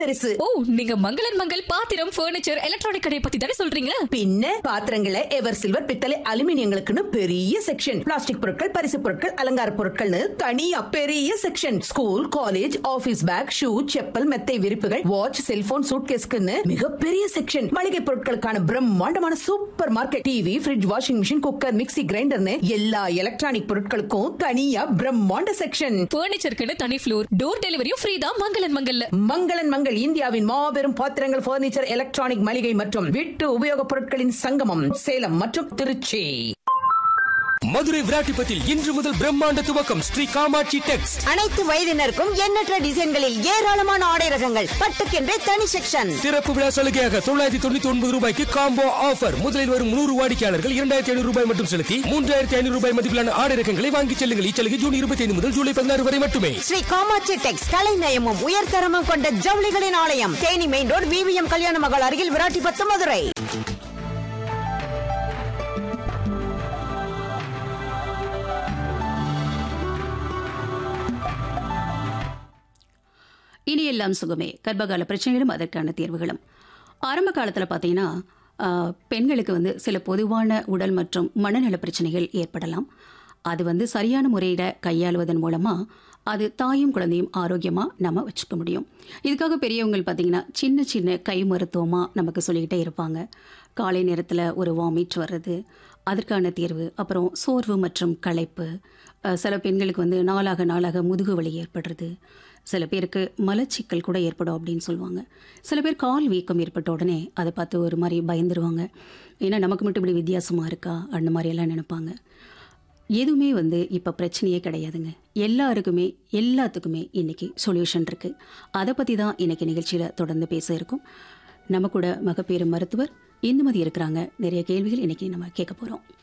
பெருசு ஓ நீங்க மங்களன் மங்கள் பாத்திரம் பர்னிச்சர் எலக்ட்ரானிக் கடையை பத்தி தானே சொல்றீங்க பின்ன பாத்திரங்களை எவர் சில்வர் பித்தளை அலுமினியங்களுக்குன்னு பெரிய செக்ஷன் பிளாஸ்டிக் பொருட்கள் பரிசு பொருட்கள் அலங்கார பொருட்கள்னு தனியா பெரிய section school college office bag shoe chappal மெத்தை விரிப்புகள் வாட்ச் செல்போன் சூட்கேஸ்க்குன்னு மிகப்பெரிய செக்ஷன் மளிகை பொருட்களுக்கான பிரம்மாண்டமான supermarket TV fridge washing machine cooker mixie கிரைண்டர்னு எல்லா எலக்ட்ரானிக் பொருட்களுக்கும் தனியா பிரம்மாண்ட செக்ஷன் பர்னிச்சருக்குன்னு தனி ஃப்ளோர் டோர் டெலிவரியும் ஃப்ரீ தான் மங்களன் மங்கல்ல மங்களன் மங்கள் இந்தியாவின் மாபெரும் பாத்திரங்கள் பர்னிச்சர் எலக்ட்ரானிக் மளிகை மற்றும் வீட்டு உபயோகப் பொருட்களின் சங்கமம் சேலம் மற்றும் திருச்சி மதுரை விராட்டிப்பத்தில் இன்று முதல் பிரம்மாண்ட துவக்கம் ஸ்ரீ காமாட்சி டெக்ஸ் அனைத்து வயதினருக்கும் எண்ணற்ற டிசைன்களில் ஏராளமான ஆடை ரகங்கள் பட்டுக்கென்றே தனி செக்ஷன் திறப்பு விழா சலுகையாக தொள்ளாயிரத்தி தொண்ணூத்தி ஒன்பது ரூபாய்க்கு காம்போ ஆஃபர் முதலில் வரும் நூறு வாடிக்கையாளர்கள் இரண்டாயிரத்தி ஐநூறு ரூபாய் மட்டும் செலுத்தி மூன்றாயிரத்தி ஐநூறு ரூபாய் மதிப்பிலான ஆடை ரகங்களை வாங்கிச் செல்லுங்கள் இச்சலுகை ஜூன் இருபத்தி ஐந்து முதல் ஜூலை பதினாறு வரை மட்டுமே ஸ்ரீ காமாட்சி டெக்ஸ் கலைநயமும் உயர்தரமும் கொண்ட ஜவுளிகளின் ஆலயம் தேனி மெயின் ரோடு விவிஎம் கல்யாண மகள் அருகில் விராட்டிபத்து மதுரை இனி எல்லாம் சுகமே கர்ப்பகால பிரச்சனைகளும் அதற்கான தீர்வுகளும் ஆரம்ப காலத்தில் பார்த்தீங்கன்னா ஆஹ், பெண்களுக்கு வந்து சில பொதுவான உடல் மற்றும் மனநல பிரச்சனைகள் ஏற்படலாம் அது வந்து சரியான முறையில் கையாளுவதன் மூலமாக அது தாயும் குழந்தையும் ஆரோக்கியமாக நம்ம வச்சுக்க முடியும் இதுக்காக பெரியவங்க பார்த்தீங்கன்னா சின்ன சின்ன கை மருத்துவமாக நமக்கு சொல்லிக்கிட்டே இருப்பாங்க காலை நேரத்தில் ஒரு வாமிட் வர்றது அதற்கான தீர்வு அப்புறம் சோர்வு மற்றும் களைப்பு அஹ், சில பெண்களுக்கு வந்து நாளாக நாளாக முதுகு வலி ஏற்படுறது சில பேருக்கு மலச்சிக்கல் கூட ஏற்படும் அப்படின்னு சொல்லுவாங்க சில பேர் கால் வீக்கம் ஏற்பட்ட உடனே அதை பார்த்து ஒரு மாதிரி பயந்துருவாங்க ஏன்னா நமக்கு மட்டும் இப்படி வித்தியாசமாக இருக்கா அந்த மாதிரி எல்லாம் நினைப்பாங்க எதுவுமே வந்து இப்போ பிரச்சனையே கிடையாதுங்க எல்லாருக்குமே எல்லாத்துக்குமே இன்னைக்கு சொல்யூஷன் இருக்குது அதை பற்றி தான் இன்னைக்கு நிகழ்ச்சியில் தொடர்ந்து பேச இருக்கும் நம்ம கூட மகப்பேறு மருத்துவர் இந்துமதி இருக்கிறாங்க நிறைய கேள்விகள் இன்னைக்கு நம்ம கேட்க போகிறோம்